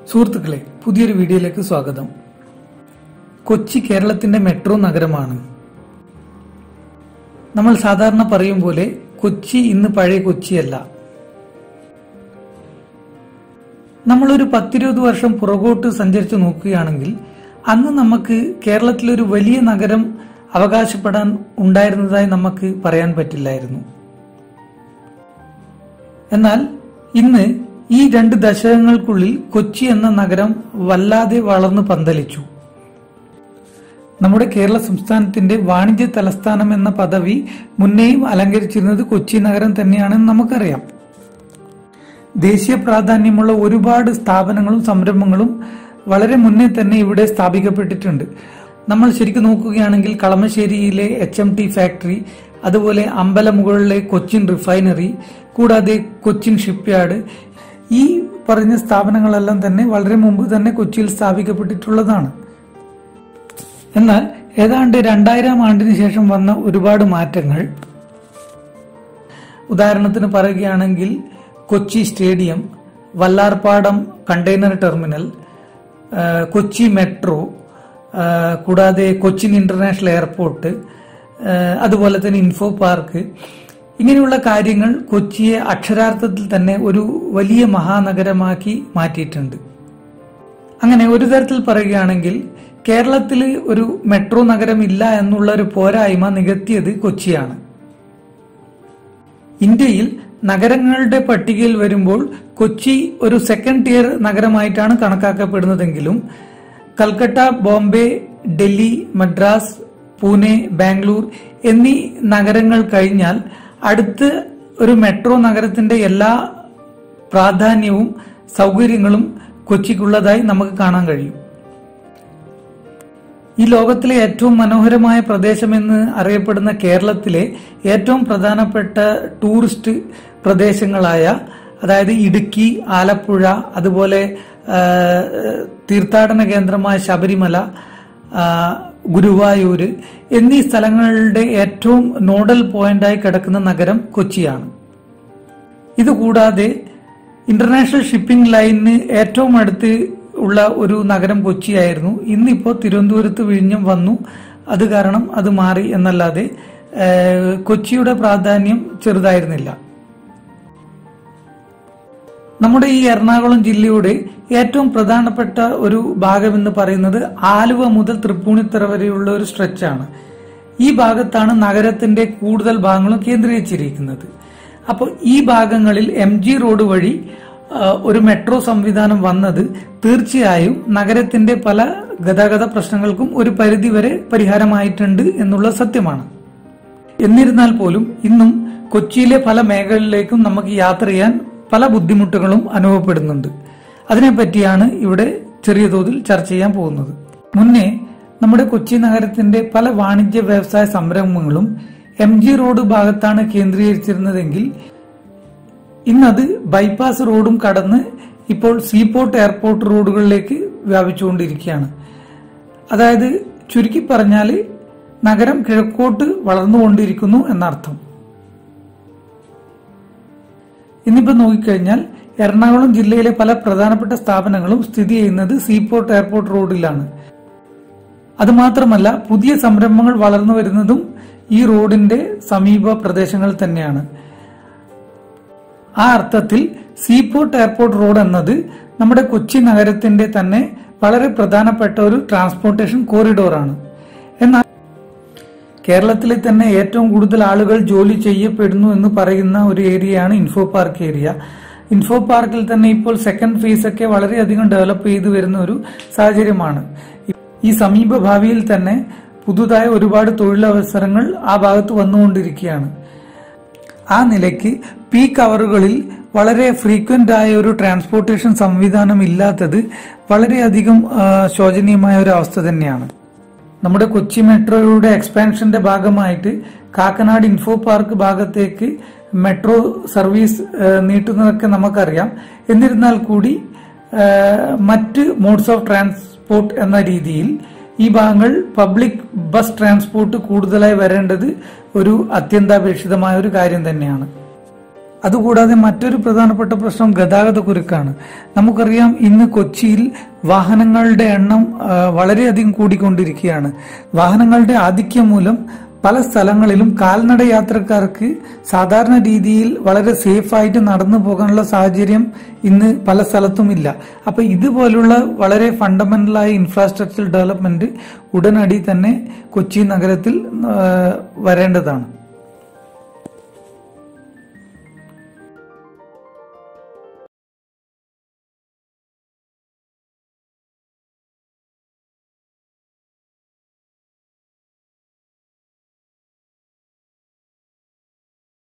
സുഹൃത്തുക്കളെ പുതിയൊരു വീഡിയോയിലേക്ക് സ്വാഗതം കൊച്ചി കേരളത്തിന്റെ മെട്രോ നഗരമാണ് നമ്മൾ സാധാരണ പറയും പോലെ കൊച്ചി ഇന്ന് പഴയ കൊച്ചിയല്ല നമ്മളൊരു പത്തിരുപത് വർഷം പുറകോട്ട് സഞ്ചരിച്ചു നോക്കുകയാണെങ്കിൽ അന്ന് നമുക്ക് കേരളത്തിലൊരു വലിയ നഗരം അവകാശപ്പെടാൻ ഉണ്ടായിരുന്നതായി നമുക്ക് പറയാൻ പറ്റില്ലായിരുന്നു എന്നാൽ ഇന്ന് ഈ രണ്ട് ദശകങ്ങൾക്കുള്ളിൽ കൊച്ചി എന്ന നഗരം വല്ലാതെ വളർന്നു പന്തലിച്ചു നമ്മുടെ കേരള സംസ്ഥാനത്തിന്റെ വാണിജ്യ തലസ്ഥാനം എന്ന പദവി മുന്നേയും അലങ്കരിച്ചിരുന്നത് കൊച്ചി നഗരം തന്നെയാണെന്ന് നമുക്കറിയാം ദേശീയ പ്രാധാന്യമുള്ള ഒരുപാട് സ്ഥാപനങ്ങളും സംരംഭങ്ങളും വളരെ മുന്നേ തന്നെ ഇവിടെ സ്ഥാപിക്കപ്പെട്ടിട്ടുണ്ട് നമ്മൾ ശരിക്കും നോക്കുകയാണെങ്കിൽ കളമശ്ശേരിയിലെ എച്ച് എം ടി ഫാക്ടറി അതുപോലെ അമ്പലമുകളിലെ കൊച്ചിൻ റിഫൈനറി കൂടാതെ കൊച്ചിൻ ഷിപ്പ്യാർഡ് ഈ പറഞ്ഞ സ്ഥാപനങ്ങളെല്ലാം തന്നെ വളരെ മുമ്പ് തന്നെ കൊച്ചിയിൽ സ്ഥാപിക്കപ്പെട്ടിട്ടുള്ളതാണ് എന്നാൽ ഏതാണ്ട് രണ്ടായിരം ആണ്ടിന് ശേഷം വന്ന ഒരുപാട് മാറ്റങ്ങൾ ഉദാഹരണത്തിന് പറയുകയാണെങ്കിൽ Kochi stadium Vallarpadam container terminal ആ, കൊച്ചി മെട്രോ ആ, കൂടാതെ കൊച്ചിൻ ഇന്റർനാഷണൽ എയർപോർട്ട് ആ, അതുപോലെ തന്നെ ഇൻഫോ പാർക്ക് ഇങ്ങനെയുള്ള കാര്യങ്ങൾ കൊച്ചിയെ അക്ഷരാർത്ഥത്തിൽ തന്നെ ഒരു വലിയ മഹാനഗരമാക്കി മാറ്റിയിട്ടുണ്ട് അങ്ങനെ ഒരു തരത്തിൽ പറയുകയാണെങ്കിൽ കേരളത്തിൽ ഒരു മെട്രോ നഗരം ഇല്ല എന്നുള്ള ഒരു പോരായ്മ നികത്തിയത് കൊച്ചിയാണ് ഇന്ത്യയിൽ നഗരങ്ങളുടെ പട്ടികയിൽ വരുമ്പോൾ കൊച്ചി ഒരു സെക്കൻഡ് ടിയർ നഗരമായിട്ടാണ് കണക്കാക്കപ്പെടുന്നതെങ്കിലും കൽക്കട്ട ബോംബെ ഡൽഹി മദ്രാസ് പൂനെ ബാംഗ്ലൂർ എന്നീ നഗരങ്ങൾ കഴിഞ്ഞാൽ അടുത്ത് ഒരു മെട്രോ നഗരത്തിന്റെ എല്ലാ പ്രാധാന്യവും സൗകര്യങ്ങളും കൊച്ചിക്കുള്ളതായി നമുക്ക് കാണാൻ കഴിയും ഈ ലോകത്തിലെ ഏറ്റവും മനോഹരമായ പ്രദേശമെന്ന് അറിയപ്പെടുന്ന കേരളത്തിലെ ഏറ്റവും പ്രധാനപ്പെട്ട ടൂറിസ്റ്റ് പ്രദേശങ്ങളായ അതായത് ഇടുക്കി ആലപ്പുഴ അതുപോലെ ആ, തീർത്ഥാടന കേന്ദ്രമായ ശബരിമല ആ, ഗുരുവായൂര് എന്നീ സ്ഥലങ്ങളുടെ ഏറ്റവും നോഡൽ പോയിന്റായി കിടക്കുന്ന നഗരം കൊച്ചിയാണ് ഇതുകൂടാതെ ഇന്റർനാഷണൽ ഷിപ്പിംഗ് ലൈനിന് ഏറ്റവും അടുത്ത് ഉള്ള ഒരു നഗരം കൊച്ചിയായിരുന്നു ഇന്നിപ്പോ തിരുവനന്തപുരത്ത് വിഴിഞ്ഞം വന്നു അത് കാരണം അത് മാറി എന്നല്ലാതെ ഏഹ്, കൊച്ചിയുടെ പ്രാധാന്യം ചെറുതായിരുന്നില്ല നമ്മുടെ ഈ എറണാകുളം ജില്ലയുടെ ഏറ്റവും പ്രധാനപ്പെട്ട ഒരു ഭാഗം എന്ന് പറയുന്നത് ആലുവ മുതൽ തൃപ്പൂണിത്തറ വരെയുള്ള ഒരു സ്ട്രെച്ചാണ് ഈ ഭാഗത്താണ് നഗരത്തിന്റെ കൂടുതൽ ഭാഗങ്ങളും കേന്ദ്രീകരിച്ചിരിക്കുന്നത് അപ്പോൾ ഈ ഭാഗങ്ങളിൽ എം ജി റോഡ് വഴി ആ, ഒരു മെട്രോ സംവിധാനം വന്നത് തീർച്ചയായും നഗരത്തിന്റെ പല ഗതാഗത പ്രശ്നങ്ങൾക്കും ഒരു പരിധിവരെ പരിഹാരമായിട്ടുണ്ട് എന്നുള്ള സത്യമാണ് എന്നിരുന്നാൽ പോലും ഇന്നും കൊച്ചിയിലെ പല മേഖലകളിലേക്കും നമുക്ക് യാത്ര ചെയ്യാൻ പല ബുദ്ധിമുട്ടുകളും അനുഭവപ്പെടുന്നുണ്ട് അതിനെപ്പറ്റിയാണ് ഇവിടെ ചെറിയ തോതിൽ ചർച്ച ചെയ്യാൻ പോകുന്നത് മുന്നേ നമ്മുടെ കൊച്ചി നഗരത്തിന്റെ പല വാണിജ്യ വ്യവസായ സംരംഭങ്ങളും എം ജി റോഡ് ഭാഗത്താണ് കേന്ദ്രീകരിച്ചിരുന്നതെങ്കിൽ ഇന്നത് ബൈപ്പാസ് റോഡും കടന്ന് ഇപ്പോൾ സീപോർട്ട് എയർപോർട്ട് റോഡുകളിലേക്ക് വ്യാപിച്ചുകൊണ്ടിരിക്കുകയാണ് അതായത് ചുരുക്കി പറഞ്ഞാൽ നഗരം കിഴക്കോട്ട് വളർന്നുകൊണ്ടിരിക്കുന്നു എന്നർത്ഥം ഇന്നിപ്പോ നോക്കിക്കഴിഞ്ഞാൽ എറണാകുളം ജില്ലയിലെ പല പ്രധാനപ്പെട്ട സ്ഥാപനങ്ങളും സ്ഥിതി ചെയ്യുന്നത് സീപോർട്ട് എയർപോർട്ട് റോഡിലാണ് അതുമാത്രമല്ല പുതിയ സംരംഭങ്ങൾ വളർന്നു വരുന്നതും ഈ റോഡിന്റെ സമീപ പ്രദേശങ്ങളിൽ തന്നെയാണ് ആ അർത്ഥത്തിൽ സീപോർട്ട് എയർപോർട്ട് റോഡ് എന്നത് നമ്മുടെ കൊച്ചി നഗരത്തിന്റെ തന്നെ വളരെ പ്രധാനപ്പെട്ട ഒരു ട്രാൻസ്പോർട്ടേഷൻ കോറിഡോറാണ് എന്നാൽ കേരളത്തിലെ തന്നെ ഏറ്റവും കൂടുതൽ ആളുകൾ ജോലി ചെയ്യപ്പെടുന്നു എന്ന് പറയുന്ന ഒരു ഏരിയയാണ് ഇൻഫോ പാർക്ക് ഏരിയ ഇൻഫോ പാർക്കിൽ തന്നെ ഇപ്പോൾ സെക്കൻഡ് ഫേസ് ഒക്കെ വളരെയധികം ഡെവലപ്പ് ചെയ്തു വരുന്ന ഒരു സാഹചര്യമാണ് ഈ സമീപ ഭാവിയിൽ തന്നെ പുതുതായ ഒരുപാട് തൊഴിലവസരങ്ങൾ ആ ഭാഗത്ത് വന്നുകൊണ്ടിരിക്കുകയാണ് ആ നിലയ്ക്ക് പീക്ക് അവറുകളിൽ വളരെ ഫ്രീക്വന്റ് ആയ ഒരു ട്രാൻസ്പോർട്ടേഷൻ സംവിധാനം ഇല്ലാത്തത് വളരെയധികം ആ, ശോചനീയമായ ഒരു അവസ്ഥ തന്നെയാണ് നമ്മുടെ കൊച്ചി മെട്രോയുടെ എക്സ്പാൻഷന്റെ ഭാഗമായിട്ട് കാക്കനാട് ഇൻഫോ പാർക്ക് ഭാഗത്തേക്ക് മെട്രോ സർവീസ് ആ, നീട്ടുന്നതൊക്കെ നമുക്കറിയാം എന്നിരുന്നാൽ കൂടി ആ, മറ്റ് മോഡ്സ് ഓഫ് ട്രാൻസ്പോർട്ട് എന്ന രീതിയിൽ ഈ ഭാഗങ്ങൾ പബ്ലിക് ബസ് ട്രാൻസ്പോർട്ട് കൂടുതലായി വരേണ്ടത് ഒരു അത്യന്താപേക്ഷിതമായ ഒരു കാര്യം തന്നെയാണ് അതുകൂടാതെ മറ്റൊരു പ്രധാനപ്പെട്ട പ്രശ്നം ഗതാഗത കുരുക്കാണ് നമുക്കറിയാം ഇന്ന് കൊച്ചിയിൽ വാഹനങ്ങളുടെ എണ്ണം ആ, വളരെയധികം കൂടിക്കൊണ്ടിരിക്കുകയാണ് വാഹനങ്ങളുടെ ആധിക്യം മൂലം പല സ്ഥലങ്ങളിലും കാൽനട യാത്രക്കാർക്ക് സാധാരണ രീതിയിൽ വളരെ സേഫ് ആയിട്ട് നടന്നു പോകാനുള്ള സാഹചര്യം ഇന്ന് പല സ്ഥലത്തും ഇല്ല അപ്പൊ ഇതുപോലുള്ള വളരെ ഫണ്ടമെന്റലായ ഇൻഫ്രാസ്ട്രക്ചർ ഡെവലപ്മെന്റ് ഉടനടി തന്നെ കൊച്ചി നഗരത്തിൽ ആ, വരേണ്ടതാണ്